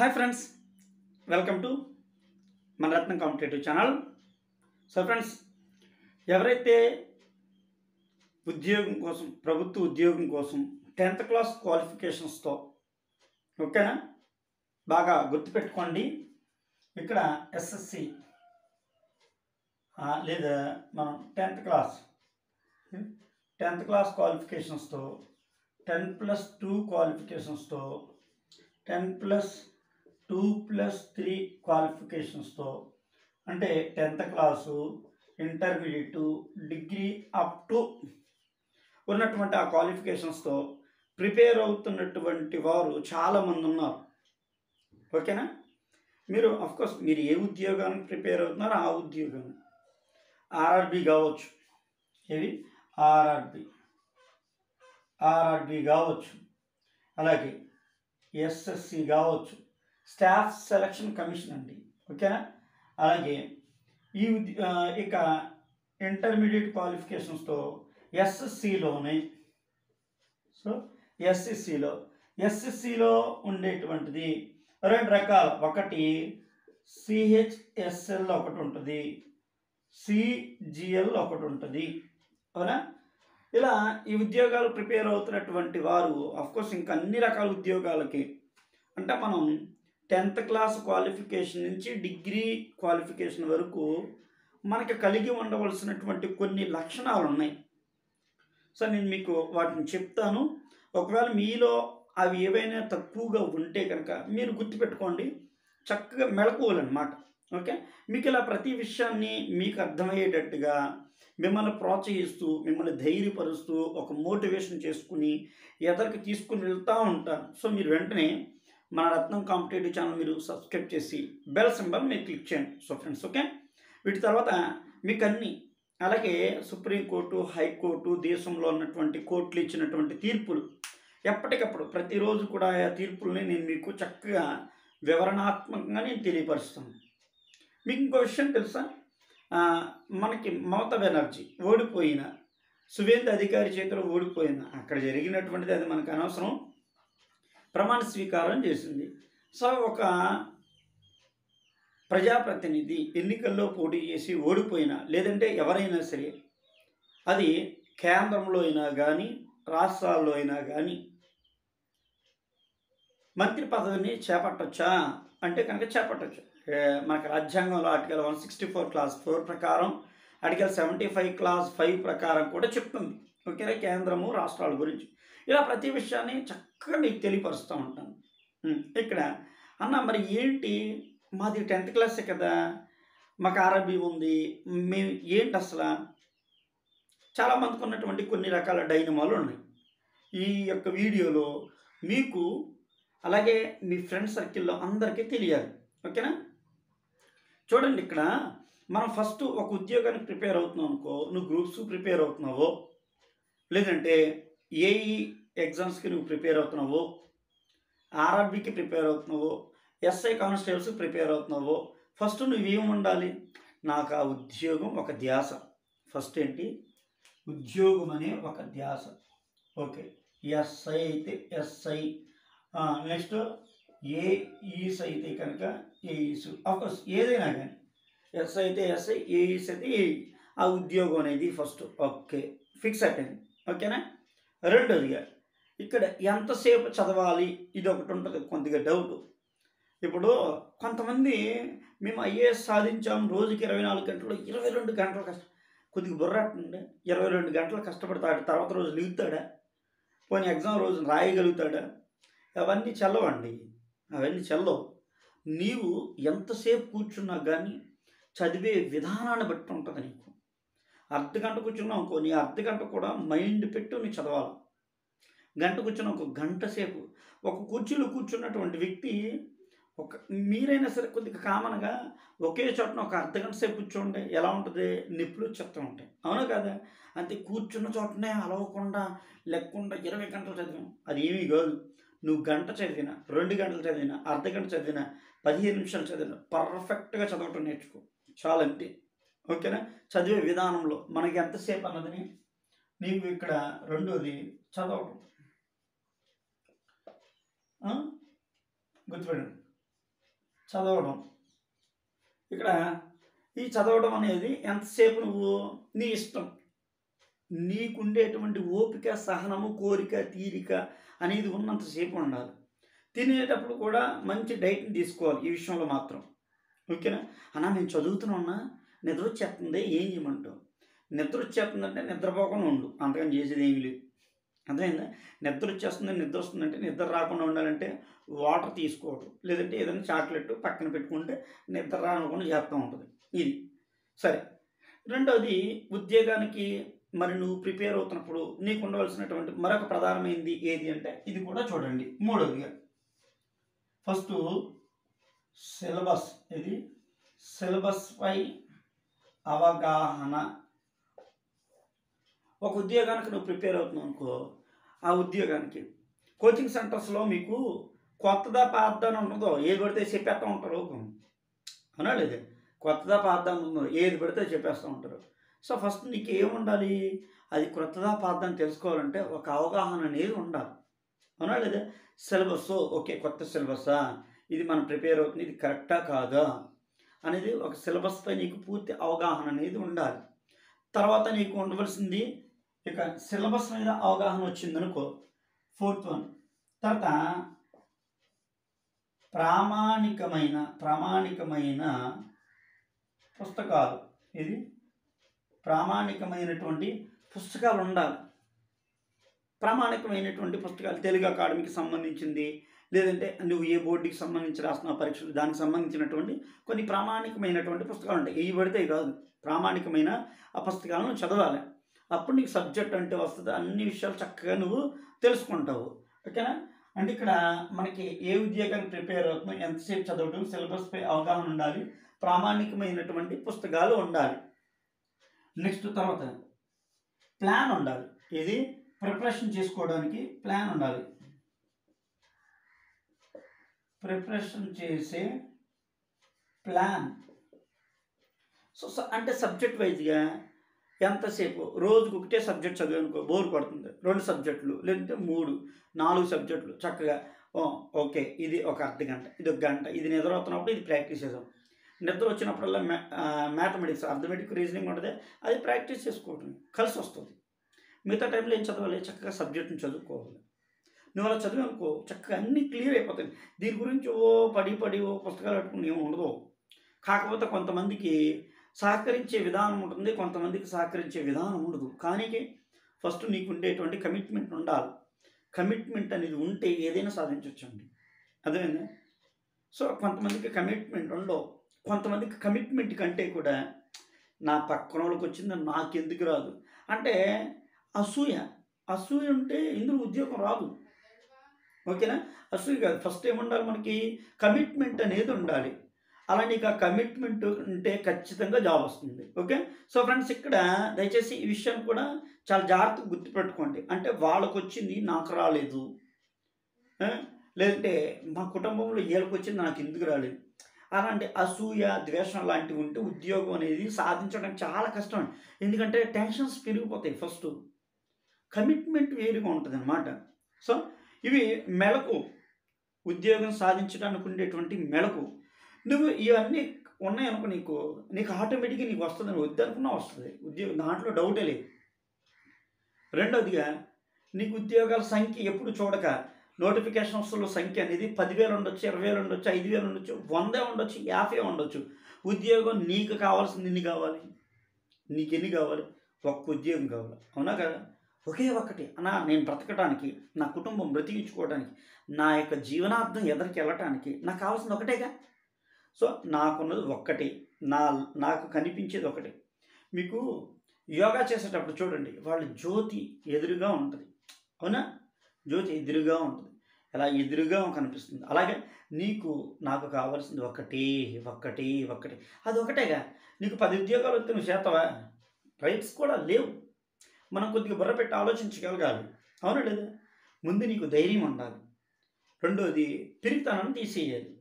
Hi friends welcome to మన Ratnam competitive channel so friends ఎవరైతే ఉద్యోగం కోసం ప్రభుత్వ ఉద్యోగం కోసం టెన్త్ క్లాస్ క్వాలిఫికేషన్స్తో ఓకేనా బాగా గుర్తుపెట్టుకోండి ఇక్కడ ఎస్ఎస్సి లేదా మనం టెన్త్ క్లాస్ టెన్త్ క్లాస్ క్వాలిఫికేషన్స్తో టెన్ ప్లస్ టూ క్వాలిఫికేషన్స్తో ten plus two plus three క్వాలిఫికేషన్స్తో అంటే tenth class intermediate degree up to ఉన్నటువంటి ఆ క్వాలిఫికేషన్స్తో ప్రిపేర్ అవుతున్నటువంటి వారు చాలామంది ఉన్నారు ఓకేనా మీరు కోర్స్ మీరు ఏ ఉద్యోగానికి ప్రిపేర్ అవుతున్నారో ఆ ఉద్యోగం ఆర్ఆర్బి కావచ్చు ఏవి ఆర్ఆర్బి ఆర్ఆర్బి కావచ్చు అలాగే ఎస్ఎస్సి కావచ్చు స్టాఫ్ సెలక్షన్ కమిషన్ అండి ఓకేనా అలాగే ఈ ఉద్య- ఆ, ఇక ఇంటర్మీడియట్ క్వాలిఫికేషన్స్తో ఎస్ఎస్సిలోనే సో ఎస్ఎస్సిలో ఎస్ఎస్సిలో ఉండేటువంటిది రెండు రకాలు ఒకటి సిహెచ్ఎస్ఎల్ ఒకటి ఉంటుంది సిజిఎల్ ఒకటి ఉంటుంది అవునా ఇలా ఈ ఉద్యోగాలు ప్రిపేర్ అవుతున్నటువంటి వారు కోర్స్ ఇంకా అన్ని రకాల ఉద్యోగాలకి అంటే మనం టెన్త్ క్లాస్ క్వాలిఫికేషన్ నుంచి డిగ్రీ క్వాలిఫికేషన్ వరకు మనకి కలిగి ఉండవలసినటువంటి కొన్ని లక్షణాలు ఉన్నాయి సో నేను మీకు వాటిని చెప్తాను ఒకవేళ మీలో అవి ఏవైనా తక్కువగా ఉంటే కనుక మీరు గుర్తుపెట్టుకోండి చక్కగా మెళకువలన్నమాట ఓకే మీకు ఇలా ప్రతి విషయాన్ని మీకు అర్థమయ్యేటట్టుగా మిమ్మల్ని ప్రోత్సహిస్తూ మిమ్మల్ని ధైర్యపరుస్తూ ఒక మోటివేషన్ చేసుకుని ఎదరికి తీసుకుని వెళ్తూ ఉంటాను సో మీరు వెంటనే మన రత్నం కాంపిటేటివ్ ఛానల్ మీరు సబ్స్క్రైబ్ చేసి బెల్ సింబల్ మీరు క్లిక్ చేయండి సో ఫ్రెండ్స్ ఓకే వీటి తర్వాత మీకు అన్ని అలాగే సుప్రీంకోర్టు హైకోర్టు దేశంలో ఉన్నటువంటి కోర్టులు ఇచ్చినటువంటి తీర్పులు ఎప్పటికప్పుడు ప్రతిరోజు కూడా ఆ తీర్పుల్ని నేను మీకు చక్కగా వివరణాత్మకంగా నేను తెలియపరుస్తాను మీకు ఇంకో విషయం తెలుసా ఆ, మనకి మమతా బెనర్జీ ఓడిపోయిన సువేంద్ర అధికారి చేతిలో ఓడిపోయిన అక్కడ జరిగినటువంటిది అది మనకు అనవసరం ప్రమాణ స్వీకారం చేసింది సో ఒక ప్రజాప్రతినిధి ఎన్నికల్లో పోటీ చేసి ఓడిపోయినా లేదంటే ఎవరైనా సరే అది కేంద్రంలో అయినా కానీ రాష్ట్రాల్లో అయినా కానీ మంత్రి పదవిని చేపట్టొచ్చా అంటే కనుక చేపట్టొచ్చు ఏ, మనకు రాజ్యాంగంలో article one sixty four clause four ప్రకారం article seventy five clause five ప్రకారం కూడా చెప్తుంది ఓకేనా కేంద్రము రాష్ట్రాల గురించి ఇలా ప్రతి విషయాన్ని చక్కగా మీకు తెలియపరుస్తూ ఉంటాను ఉమ్, ఇక్కడ అన్న మరి ఏంటి మాది టెన్త్ క్లాసే కదా మాకు ఆర్ఆర్బీ ఉంది మేము ఏంటి అసలు చాలామందికి ఉన్నటువంటి కొన్ని రకాల డైనమాలు ఉన్నాయి ఈ యొక్క వీడియోలో మీకు అలాగే మీ ఫ్రెండ్ సర్కిల్లో అందరికీ తెలియాలి ఓకేనా చూడండి ఇక్కడ మనం ఫస్ట్ ఒక ఉద్యోగానికి ప్రిపేర్ అవుతున్నాం అనుకో నువ్వు గ్రూప్స్ ప్రిపేర్ అవుతున్నావో లేదంటే ఏఈ ఎగ్జామ్స్కి నువ్వు ప్రిపేర్ అవుతున్నావో ఆర్ఆర్బికి ప్రిపేర్ అవుతున్నావో ఎస్ఐ కానిస్టేబుల్స్కి ప్రిపేర్ అవుతున్నావో ఫస్ట్ నువ్వేం ఉండాలి నాకు ఆ ఉద్యోగం ఒక ధ్యాస ఫస్ట్ ఏంటి ఉద్యోగం అనే ఒక ధ్యాస ఓకే ఎస్ఐ అయితే ఎస్ఐ నెక్స్ట్ ఏఈస్ అయితే కనుక ఏఈస్ అఫ్కోర్స్ ఏదైనా కానీ ఎస్ఐ అయితే ఎస్ఐ ఏఈస్ అయితే ఏఈ ఆ ఉద్యోగం అనేది ఫస్ట్ ఓకే ఫిక్స్ అయిపోయింది ఓకేనా రెండోదిగా ఇక్కడ ఎంతసేపు చదవాలి ఇది ఒకటి ఉంటుంది కొద్దిగా డౌట్ ఇప్పుడు కొంతమంది మేము ఐఏఎస్ సాధించాం రోజుకి ఇరవై నాలుగు గంటలు ఇరవై రెండు గంటలు కష్ట కొద్దిగా బుర్రట్టుండే ఇరవై రెండు గంటలు కష్టపడతాడు తర్వాత రోజు లిగుతాడా పోనీ ఎగ్జామ్ రోజు రాయగలుగుతాడా అవన్నీ చల్లవండి అవన్నీ చల్లవు నీవు ఎంతసేపు కూర్చున్నా కానీ చదివే విధానాన్ని బట్టి ఉంటుంది నీకు అర్ధ గంట కూర్చున్నావు అనుకో నీ అర్ధ గంట కూడా మైండ్ పెట్టు నీ చదవాలి గంట కూర్చున్న ఒక గంట సేపు ఒక కుర్చీలో కూర్చున్నటువంటి వ్యక్తి ఒక మీరైనా సరే కొద్దిగా కామన్గా ఒకే చోటన ఒక అర్ధ గంట సేపు కూర్చోండి ఎలా ఉంటుంది నిప్పులు చెప్తూ ఉంటాయి అవునా కదా అంతే కూర్చున్న చోటనే అలవకుండా లేకుండా ఇరవై గంటలు చదివాం అది ఏమీ కాదు నువ్వు గంట చదివినా రెండు గంటలు చదివినా అర్ధ గంట చదివినా పదిహేను నిమిషాలు చదివినా పర్ఫెక్ట్గా చదవటం నేర్చుకో చాలా అంతే ఓకేనా చదివే విధానంలో మనకి ఎంతసేపు అన్నదని నీకు ఇక్కడ రెండోది చదవటం ఆ? గుర్తుపెట్టండి చదవడం ఇక్కడ ఈ చదవడం అనేది ఎంతసేపు నువ్వు నీ ఇష్టం నీకుండేటువంటి ఓపిక సహనము కోరిక తీరిక అనేది ఉన్నంతసేపు ఉండాలి తినేటప్పుడు కూడా మంచి డైట్ని తీసుకోవాలి ఈ విషయంలో మాత్రం ఓకేనా అన్నా మేము చదువుతున్నా నిద్ర వచ్చేస్తుంది ఏం చేయమంటావు నిద్ర వచ్చేస్తుందంటే నిద్రపోకుండా ఉండు అంతకని చేసేది ఏమీ లేదు అర్థమైందా నిద్ర వచ్చేస్తుంది నిద్ర వస్తుందంటే నిద్ర రాకుండా ఉండాలంటే వాటర్ తీసుకోవడం లేదంటే ఏదైనా చాక్లెట్ పక్కన పెట్టుకుంటే నిద్ర రాకుండా చేస్తూ ఉంటుంది ఇది సరే రెండవది ఉద్యోగానికి మరి నువ్వు ప్రిపేర్ అవుతున్నప్పుడు నీకు ఉండవలసినటువంటి మరొక ప్రధానమైనది ఏది అంటే ఇది కూడా చూడండి మూడవదిగా ఫస్ట్ సిలబస్ ఇది సిలబస్పై అవగాహన ఒక ఉద్యోగానికి నువ్వు ప్రిపేర్ అవుతున్నావు అనుకో ఆ ఉద్యోగానికి కోచింగ్ సెంటర్స్లో మీకు కొత్తదా పాతదా అని ఉండదో ఏది పడితే చెప్పేస్తూ ఉంటారు అవునా లేదు కొత్తదా పాతదా అని ఉందో ఏది పడితే చెప్పేస్తూ ఉంటారు సో ఫస్ట్ నీకు ఏముండాలి అది క్రొత్తదా పాతదా అని తెలుసుకోవాలంటే ఒక అవగాహన అనేది ఉండాలి అవునా లేదా సిలబస్ ఓకే కొత్త సిలబస్సా ఇది మనం ప్రిపేర్ అవుతుంది ఇది కరెక్టా కాదా అనేది ఒక సిలబస్పై నీకు పూర్తి అవగాహన అనేది ఉండాలి తర్వాత నీకు ఉండవలసింది ఇక సిలబస్ మీద అవగాహన వచ్చిందనుకో ఫోర్త్ వన్ తర్వాత ప్రామాణికమైన ప్రామాణికమైన పుస్తకాలు ఇది ప్రామాణికమైనటువంటి పుస్తకాలు ఉండాలి ప్రామాణికమైనటువంటి పుస్తకాలు తెలుగు అకాడమీకి సంబంధించింది లేదంటే నువ్వు ఏ బోర్డుకి సంబంధించి రాసిన పరీక్షలు దానికి సంబంధించినటువంటి కొన్ని ప్రామాణికమైనటువంటి పుస్తకాలు ఉంటాయి ఇవి పడితే కాదు ప్రామాణికమైన ఆ పుస్తకాలను చదవాలి అప్పుడు నీకు సబ్జెక్ట్ అంటే వస్తుంది అన్ని విషయాలు చక్కగా నువ్వు తెలుసుకుంటావు ఓకేనా అంటే ఇక్కడ మనకి ఏ ఉద్యోగానికి ప్రిపేర్ అవుతున్నావు ఎంతసేపు చదవడం సిలబస్పై అవగాహన ఉండాలి ప్రామాణికమైనటువంటి పుస్తకాలు ఉండాలి నెక్స్ట్ తర్వాత ప్లాన్ ఉండాలి ఇది ప్రిపరేషన్ చేసుకోవడానికి ప్లాన్ ఉండాలి ప్రిపరేషన్ చేసే ప్లాన్ సో స- అంటే సబ్జెక్ట్ వైజ్గా ఎంతసేపు రోజుకు ఒకటే సబ్జెక్ట్ చదివానుకో బోర్ పడుతుంది రెండు సబ్జెక్టులు లేదంటే మూడు నాలుగు సబ్జెక్టులు చక్కగా ఓ, ఓకే ఇది ఒక అర్ధ గంట ఇది ఒక గంట ఇది నిద్ర అవుతున్నప్పుడు ఇది ప్రాక్టీస్ చేద్దాం నిద్ర వచ్చినప్పుడల్లా మ్యా మ్యాథమెటిక్స్ అర్థమెటిక్ రీజనింగ్ ఉంటుంది అది ప్రాక్టీస్ చేసుకోవటం కలిసి వస్తుంది మిగతా టైంలో ఏం చదవాలి చక్కగా సబ్జెక్ట్ని చదువుకోవాలి నువ్వు అలా చదివి అనుకో చక్కగా అన్నీ క్లియర్ అయిపోతాయి దీని గురించి ఓ పడి పడి ఓ పుస్తకాలు పెట్టుకుని ఏమి ఉండదు కాకపోతే కొంతమందికి సహకరించే విధానం ఉంటుంది కొంతమందికి సహకరించే విధానం ఉండదు కానీ ఫస్ట్ నీకు ఉండేటువంటి కమిట్మెంట్ ఉండాలి కమిట్మెంట్ అనేది ఉంటే ఏదైనా సాధించవచ్చు అండి అదేనా సో కొంతమందికి కమిట్మెంట్ ఉండవు కొంతమందికి కమిట్మెంట్ కంటే కూడా నా పక్కన వాళ్ళకి వచ్చింది నాకెందుకు రాదు అంటే అసూయ అసూయ ఉంటే ఇందులో ఉద్యోగం రాదు ఓకేనా అసూయ కాదు ఫస్ట్ ఏముండాలి మనకి కమిట్మెంట్ అనేది ఉండాలి అలా నీకు ఆ కమిట్మెంట్ ఉంటే ఖచ్చితంగా జాబ్ వస్తుంది ఓకే సో ఫ్రెండ్స్ ఇక్కడ దయచేసి ఈ విషయం కూడా చాలా జాగ్రత్తగా గుర్తుపెట్టుకోండి అంటే వాళ్ళకు వచ్చింది నాకు రాలేదు ఆ? లేదంటే మా కుటుంబంలో వీళ్ళకి వచ్చింది నాకు ఎందుకు రాలేదు అలాంటి అసూయ ద్వేషం లాంటివి ఉంటే ఉద్యోగం అనేది సాధించడం చాలా కష్టం ఎందుకంటే టెన్షన్స్ పెరిగిపోతాయి ఫస్ట్ కమిట్మెంట్ వేరుగా ఉంటుంది అనమాట సో ఇవి మెలకు ఉద్యోగం సాధించడానికి ఉండేటువంటి మెలకు నువ్వు ఇవన్నీ ఉన్నాయనుకో నీకు నీకు ఆటోమేటిక్గా నీకు వస్తుంది నువ్వు వద్దనుకున్నా వస్తుంది ఉద్యోగం దాంట్లో డౌటే లేదు రెండవదిగా నీకు ఉద్యోగాల సంఖ్య ఎప్పుడు చూడక నోటిఫికేషన్స్లో సంఖ్య అనేది పదివేలు ఉండొచ్చు ఇరవై వేలు ఉండొచ్చు ఐదు వేలు ఉండొచ్చు వందే ఉండొచ్చు యాభై ఉండొచ్చు ఉద్యోగం నీకు కావాల్సింది ఎన్ని కావాలి నీకు ఎన్ని కావాలి ఒక్క ఉద్యోగం కావాలి అవునా కదా ఒకే ఒక్కటి అన్నా నేను బ్రతకడానికి నా కుటుంబం బ్రతికించుకోవడానికి నా యొక్క జీవనార్థం ఎదరికి వెళ్ళటానికి నాకు కావాల్సింది ఒకటేగా సో నాకున్నది ఒక్కటి నా నాకు కనిపించేది ఒకటి మీకు యోగా చేసేటప్పుడు చూడండి వాళ్ళ జ్యోతి ఎదురుగా ఉంటుంది అవునా జ్యోతి ఎదురుగా ఉంటుంది అలా ఎదురుగా కనిపిస్తుంది అలాగే నీకు నాకు కావాల్సింది ఒక్కటి ఒక్కటి ఒక్కటి అది ఒకటేగా నీకు పది ఉద్యోగాలు వస్తే నువ్వు చేస్తావా రైట్స్ కూడా లేవు మనం కొద్దిగా బుర్ర పెట్టి ఆలోచించగలగాలి అవునా లేదా ముందు నీకు ధైర్యం ఉండాలి రెండోది పిరితనాన్ని తీసేయాలి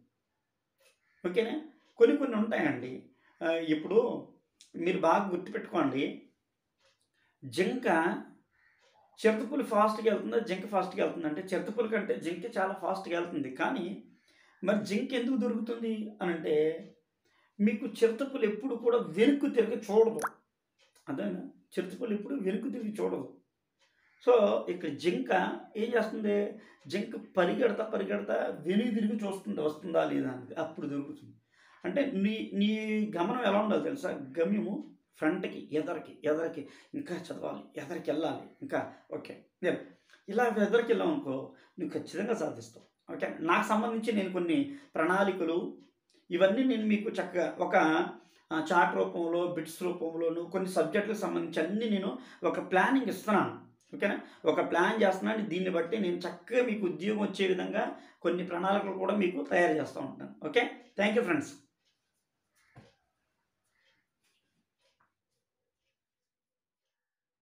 ఓకేనా కొన్ని కొన్ని ఉంటాయండి ఆ, ఇప్పుడు మీరు బాగా గుర్తుపెట్టుకోండి జింక చిరుతపులి ఫాస్ట్గా వెళ్తుందా జింక ఫాస్ట్గా వెళ్తుంది అంటే చిరుతపులి కంటే జింక చాలా ఫాస్ట్గా వెళ్తుంది కానీ మరి జింక్ ఎందుకు దొరుకుతుంది అని అంటే మీకు చిరుతపులు ఎప్పుడు కూడా వెనుక్కు తిరిగి చూడదు అదేనా చిరుతపులు ఎప్పుడు వెనుక్కు తిరిగి చూడదు సో ఇక్కడ జింక ఏం చేస్తుంది జింక పరిగెడతా పరిగెడతా వెనుక తిరిగి చూస్తుంది వస్తుందా లేదా అని అప్పుడు దొరుకుతుంది అంటే నీ నీ గమనం ఎలా ఉండాలి తెలుసా గమ్యము ఫ్రంట్కి ఎదరికి ఎదరికి ఇంకా చదవాలి ఎదరికి వెళ్ళాలి ఇంకా ఓకే నేను ఇలా ఎదరికి వెళ్ళాం అనుకో నువ్వు ఖచ్చితంగా సాధిస్తావు ఓకే నాకు సంబంధించి నేను కొన్ని ప్రణాళికలు ఇవన్నీ నేను మీకు చక్కగా ఒక ఆ, చార్ట్ రూపంలో బిట్స్ రూపంలోను కొన్ని సబ్జెక్టులకు సంబంధించి అన్నీ నేను ఒక ప్లానింగ్ ఇస్తున్నాను ఓకేనా ఒక ప్లాన్ చేస్తున్నాను దీన్ని బట్టి నేను చక్కగా మీకు ఉద్యోగం వచ్చే విధంగా కొన్ని ప్రణాళికలు కూడా మీకు తయారు చేస్తూ ఉంటాను ఓకే థ్యాంక్ యూ ఫ్రెండ్స్